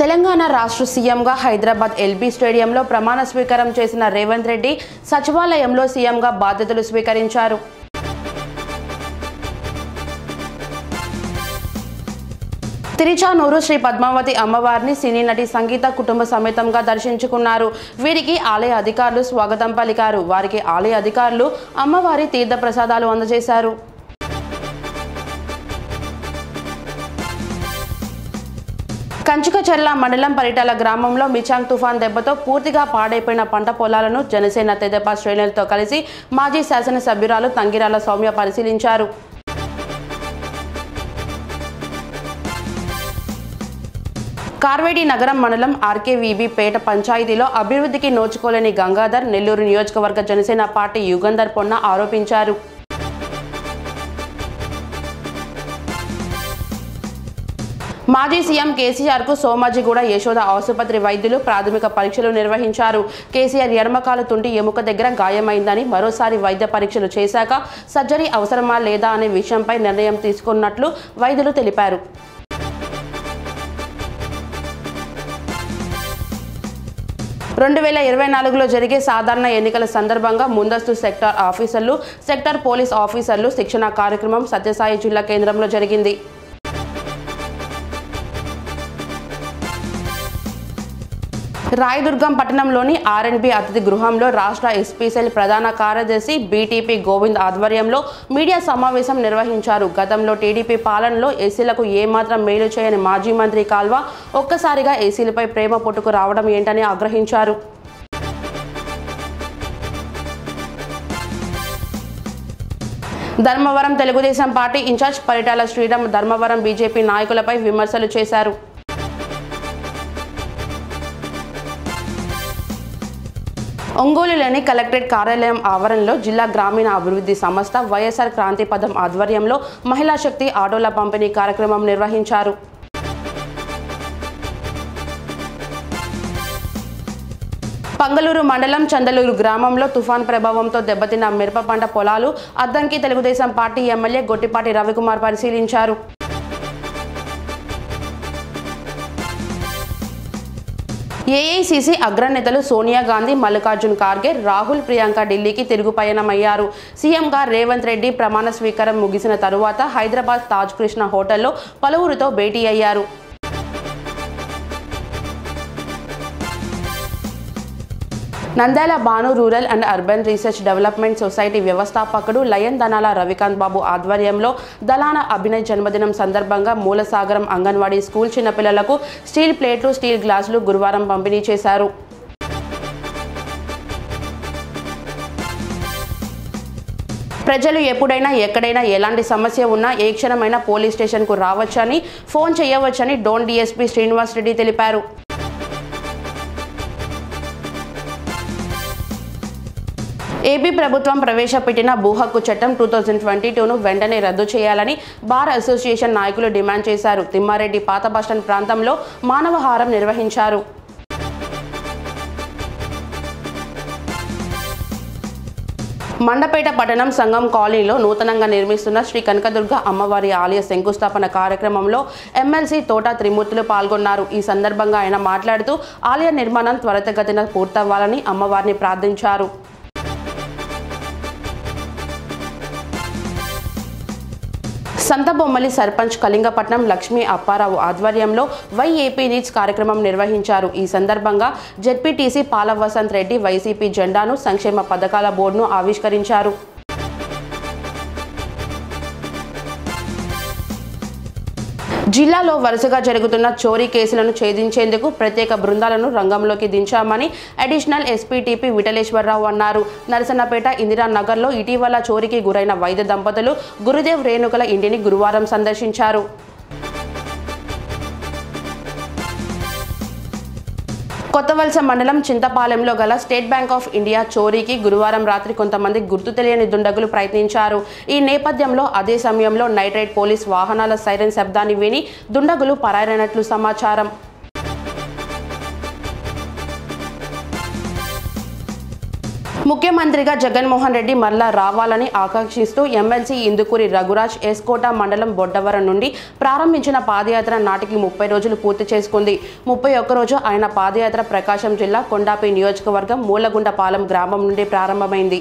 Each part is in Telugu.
తెలంగాణ రాష్ట్ర సీఎంగా హైదరాబాద్ ఎల్బీ స్టేడియంలో ప్రమాణ స్వీకారం చేసిన రేవంత్ రెడ్డి సచివాలయంలో సీఎంగా బాధ్యతలు స్వీకరించారు తిరుచానూరు శ్రీ పద్మావతి అమ్మవారిని సినీ నటి సంగీత కుటుంబ సమేతంగా దర్శించుకున్నారు వీరికి ఆలయ అధికారులు స్వాగతం పలికారు వారికి ఆలయ అధికారులు అమ్మవారి తీర్థ ప్రసాదాలు అందజేశారు కంచుకచర్ల మండలం పరిటాల గ్రామంలో మిచాంగ్ తుఫాన్ దెబ్బతో పూర్తిగా పాడైపోయిన పంట పొలాలను జనసేన తెదేపా శ్రేణులతో కలిసి మాజీ శాసనసభ్యురాలు తంగిరాల సౌమ్య పరిశీలించారు కార్వేడి నగరం మండలం ఆర్కేవీబీ పేట పంచాయతీలో అభివృద్ధికి నోచుకోలేని గంగాధర్ నెల్లూరు నియోజకవర్గ జనసేన పార్టీ యుగంధర్ పొన్న ఆరోపించారు మాజీ సీఎం కేసీఆర్ కు సోమాజిగూడ యశోద ఆసుపత్రి వైద్యులు ప్రాథమిక పరీక్షలు నిర్వహించారు కేసీఆర్ ఎడమకాలు తుంటి ఎముక దగ్గర గాయమైందని మరోసారి వైద్య పరీక్షలు చేశాక సర్జరీ అవసరమా లేదా అనే విషయంపై నిర్ణయం తీసుకున్నట్లు వైద్యులు తెలిపారు రెండు వేల ఇరవై నాలుగులో జరిగే సాధారణ ఎన్నికల సందర్భంగా ముందస్తు సెక్టార్ ఆఫీసర్లు సెక్టార్ పోలీస్ ఆఫీసర్లు శిక్షణ కార్యక్రమం సత్యసాయి జిల్లా కేంద్రంలో జరిగింది రాయదుర్గం పట్టణంలోని ఆర్ఎన్బి అతిథి గృహంలో రాష్ట్ర ఎస్పీసెల్ ప్రధాన కార్యదర్శి బీటీపీ గోవింద్ ఆధ్వర్యంలో మీడియా సమావేశం నిర్వహించారు గతంలో టీడీపీ పాలనలో ఎస్సీలకు ఏమాత్రం మేలు చేయని మాజీ మంత్రి కాల్వ ఒక్కసారిగా ఎస్సీలపై ప్రేమ పుట్టుకు రావడం ఏంటని ఆగ్రహించారు Dharmavaram Telugu Desam Party incharge Paritala Sriram Dharmavaram BJP నాయకులపై విమర్శలు చేశారు ఒంగోలులోని కలెక్టరేట్ కార్యాలయం ఆవరణలో జిల్లా గ్రామీణ అభివృద్ధి సంస్థ వైఎస్ఆర్ క్రాంతి పదం ఆధ్వర్యంలో మహిళా శక్తి ఆటోల పంపిణీ కార్యక్రమం నిర్వహించారు పంగలూరు మండలం చందలూరు గ్రామంలో తుఫాన్ ప్రభావంతో దెబ్బతిన్న మిరప పంట పొలాలు అద్దంకి తెలుగుదేశం పార్టీ ఎమ్మెల్యే గొట్టిపాటి రవికుమార్ పరిశీలించారు ఏఐసిసి అగ్రనేతలు సోనియా గాంధీ మల్లికార్జున్ ఖార్గే రాహుల్ ప్రియాంక ఢిల్లీకి తిరుగు పయనమయ్యారు సీఎంగా రేవంత్ రెడ్డి ప్రమాణ స్వీకారం ముగిసిన తరువాత హైదరాబాద్ తాజ్ కృష్ణ హోటల్లో పలువురితో భేటీ అయ్యారు Nandyal Bhanu rural and urban research development society వ్యవస్థాపకుడు లయన్ దనాల రవికాంత్ బాబు ఆధ్వర్యంలో దలాన అభినయ్ జన్మదినం సందర్భంగా మూలసాగరం అంగన్వాడీ స్కూల్ చిన్నపిల్లలకు స్టీల్ ప్లేట్లు స్టీల్ గ్లాసులు గురువారం పంపిణీ చేశారు ప్రజలు ఎప్పుడైనా ఎక్కడైనా ఎలాంటి సమస్య ఉన్నా ఏ క్షణమైనా పోలీస్ స్టేషన్కు రావచ్చని ఫోన్ చేయవచ్చని డోన్ డీఎస్పీ శ్రీనివాస్ రెడ్డి తెలిపారు ఏపీ ప్రభుత్వం ప్రవేశపెట్టిన భూ హక్కు చట్టం టూ థౌజండ్ ట్వంటీ టూను వెంటనే రద్దు చేయాలని బార్ అసోసియేషన్ నాయకులు డిమాండ్ చేశారు తిమ్మారెడ్డి పాత బస్టాండ్ ప్రాంతంలో మానవహారం నిర్వహించారు మండపేట పట్టణం సంఘం కాలనీలో నూతనంగా నిర్మిస్తున్న శ్రీ కనకదుర్గ అమ్మవారి ఆలయ శంకుస్థాపన కార్యక్రమంలో ఎమ్మెల్సీ తోట త్రిమూర్తులు పాల్గొన్నారు ఈ సందర్భంగా ఆయన మాట్లాడుతూ ఆలయ నిర్మాణం త్వరితగతిన పూర్తవ్వాలని అమ్మవారిని ప్రార్థించారు సంతబొమ్మలి సర్పంచ్ కళింగపట్నం లక్ష్మీ అప్పారావు ఆధ్వర్యంలో వైఏపీ నీడ్స్ కార్యక్రమం నిర్వహించారు ఈ సందర్భంగా జెడ్పీటీసీ పాల వసంత్ రెడ్డి వైసీపీ జెండాను సంక్షేమ పథకాల బోర్డును ఆవిష్కరించారు జిల్లాలో వరుసగా జరుగుతున్న చోరీ కేసులను ఛేదించేందుకు ప్రత్యేక బృందాలను రంగంలోకి దించామని అడిషనల్ ఎస్పీటీపీ విఠలేశ్వరరావు అన్నారు నరసన్నపేట ఇందిరానగర్లో ఇటీవల చోరీకి గురైన వైద్య దంపతులు గురుదేవ్ రేణుకల ఇంటిని గురువారం సందర్శించారు కొత్తవలస మండలం చింతపాలెంలో గల స్టేట్ బ్యాంక్ ఆఫ్ ఇండియా చోరీకి గురువారం రాత్రి కొంతమంది గుర్తు తెలియని దుండగులు ప్రయత్నించారు ఈ నేపథ్యంలో అదే సమయంలో నైట్రైట్ పోలీస్ వాహనాల సైరన్ శబ్దాన్ని విని దుండగులు పరారైనట్లు సమాచారం ముఖ్యమంత్రిగా జగన్మోహన్ రెడ్డి మరలా రావాలని ఆకాంక్షిస్తూ ఎమ్మెల్సీ ఇందుకూరి రఘురాజ్ ఎస్కోట మండలం బొడ్డవరం నుండి ప్రారంభించిన పాదయాత్ర నాటికి ముప్పై రోజులు పూర్తి చేసుకుంది ముప్పై ఒక్క రోజు ఆయన పాదయాత్ర ప్రకాశం జిల్లా కొండాపి నియోజకవర్గం మూలగుండపాలెం గ్రామం నుండి ప్రారంభమైంది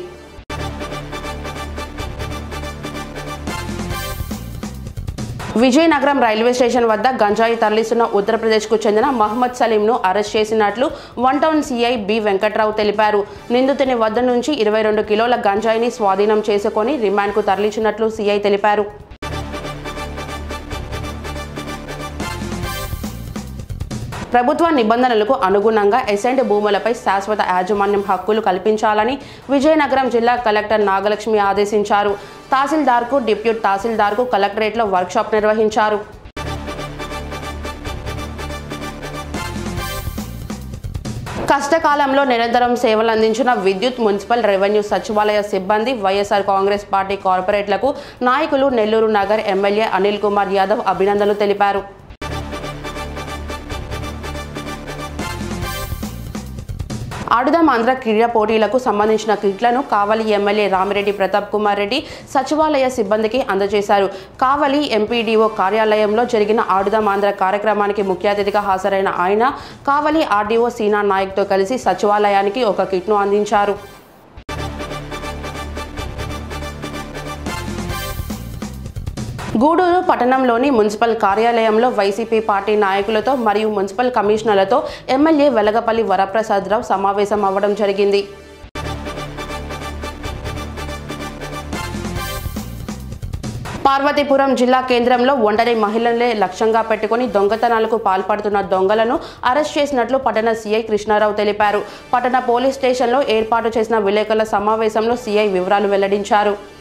విజయనగరం రైల్వే స్టేషన్ వద్ద గంజాయి తరలిస్తున్న ఉత్తరప్రదేశ్కు చెందిన మహమ్మద్ సలీంను అరెస్ట్ చేసినట్లు one town CI B Venkatrao తెలిపారు నిందితుని వద్ద నుంచి ఇరవై రెండు కిలోల గంజాయిని స్వాధీనం చేసుకొని రిమాండ్కు తరలించినట్లు సీఐ తెలిపారు ప్రభుత్వ నిబంధనలకు అనుగుణంగా ఎసెంట్ భూములపై శాశ్వత యాజమాన్యం హక్కులు కల్పించాలని విజయనగరం జిల్లా కలెక్టర్ నాగలక్ష్మి ఆదేశించారు తహసీల్దార్కు డిప్యూట్ తహసీల్దార్కు కలెక్టరేట్లో వర్క్షాప్ నిర్వహించారు కష్టకాలంలో నిరంతరం సేవలు అందించిన విద్యుత్ మున్సిపల్ రెవెన్యూ సచివాలయ సిబ్బంది వైఎస్ఆర్ కాంగ్రెస్ పార్టీ కార్పొరేట్లకు నాయకులు నెల్లూరు నగర్ ఎమ్మెల్యే అనిల్ కుమార్ యాదవ్ అభినందనలు తెలిపారు ఆడుదాం ఆంధ్ర క్రీడా పోటీలకు సంబంధించిన కిట్లను కావలి ఎమ్మెల్యే రామిరెడ్డి ప్రతాప్ కుమార్ రెడ్డి సచివాలయ సిబ్బందికి అందజేశారు కావలి ఎంపీడీఓ కార్యాలయంలో జరిగిన ఆడుదాం ఆంధ్ర కార్యక్రమానికి ముఖ్య అతిథిగా హాజరైన ఆయన కావలి ఆర్డీఓ సీనా నాయక్తో కలిసి సచివాలయానికి ఒక కిట్ను అందించారు గూడూరు పట్టణంలోని మున్సిపల్ కార్యాలయంలో వైసీపీ పార్టీ నాయకులతో మరియు మున్సిపల్ కమిషనర్లతో ఎమ్మెల్యే వెలగపల్లి వరప్రసాదరావు సమావేశం అవ్వడం జరిగింది పార్వతీపురం జిల్లా కేంద్రంలో ఒంటరి మహిళలే లక్ష్యంగా పెట్టుకుని దొంగతనాలకు పాల్పడుతున్న దొంగలను అరెస్ట్ చేసినట్లు పట్టణ సీఐ కృష్ణారావు తెలిపారు పట్టణ పోలీస్ స్టేషన్లో ఏర్పాటు చేసిన విలేకరుల సమావేశంలో సీఐ వివరాలు వెల్లడించారు